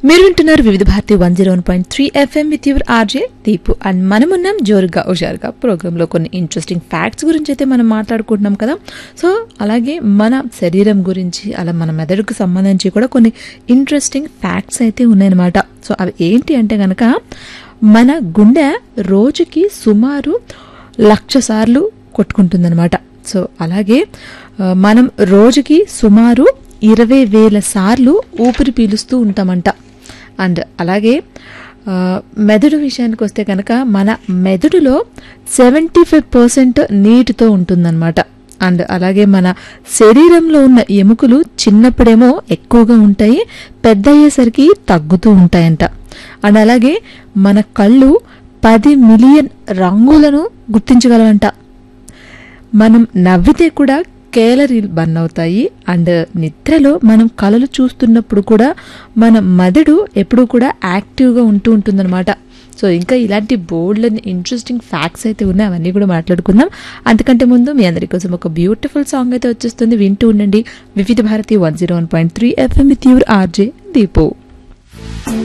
మీరు వింటున్నారు Vividh Bharati one zero one point three FM with your RJ Deepu and మనమున్నాం జోరుగా హుషారుగా ప్రోగ్రాంలో కొన్ని ఇంట్రెస్టింగ్ ఫ్యాక్ట్స్ గురించి అయితే మనం మాట్లాడుకుంటున్నాం కదా సో అలాగే మన శరీరం గురించి అలా మన మెదడుకు సంబంధించి కూడా కొన్ని ఇంట్రెస్టింగ్ ఫ్యాక్ట్స్ అయితే ఉన్నాయన్నమాట సో అవి ఏంటి అంటే కనుక మన గుండె రోజుకి సుమారు లక్ష సార్లు కొట్టుకుంటుందన్నమాట సో అలాగే ఆ, మనం రోజుకి సుమారు ఇరవై వేల సార్లు ఊపిరి పీలుస్తూ ఉంటామంట అండ్ అలాగే ఆ, మెదడు విషయానికి వస్తే కనుక మన మెదడులో సెవెంటీ ఫైవ్ పర్సెంట్ నీటితో ఉంటుందన్నమాట అండ్ అలాగే మన శరీరంలో ఉన్న ఎముకలు చిన్నప్పుడేమో ఎక్కువగా ఉంటాయి పెద్ద అయ్యేసరికి తగ్గుతూ ఉంటాయంట అండ్ అలాగే మన కళ్ళు పది మిలియన్ రంగులను గుర్తించగలవంట మనం నవ్వితే కూడా కేలరీలు బర్న్ అవుతాయి అండ్ నిద్రలో మనం కళలు చూస్తున్నప్పుడు కూడా మన మెదడు ఎప్పుడూ కూడా యాక్టివ్గా ఉంటూ ఉంటుందన్నమాట సో ఇంకా ఇలాంటి బోల్డ్ అండ్ ఇంట్రెస్టింగ్ ఫ్యాక్ట్స్ అయితే ఉన్నాయి అవన్నీ కూడా మాట్లాడుకుందాం అంతకంటే ముందు మీ అందరి కోసం ఒక బ్యూటిఫుల్ సాంగ్ అయితే వచ్చేస్తుంది వింటూ ఉండండి Vividh Bharati one zero one point three FM with your RJ Deepu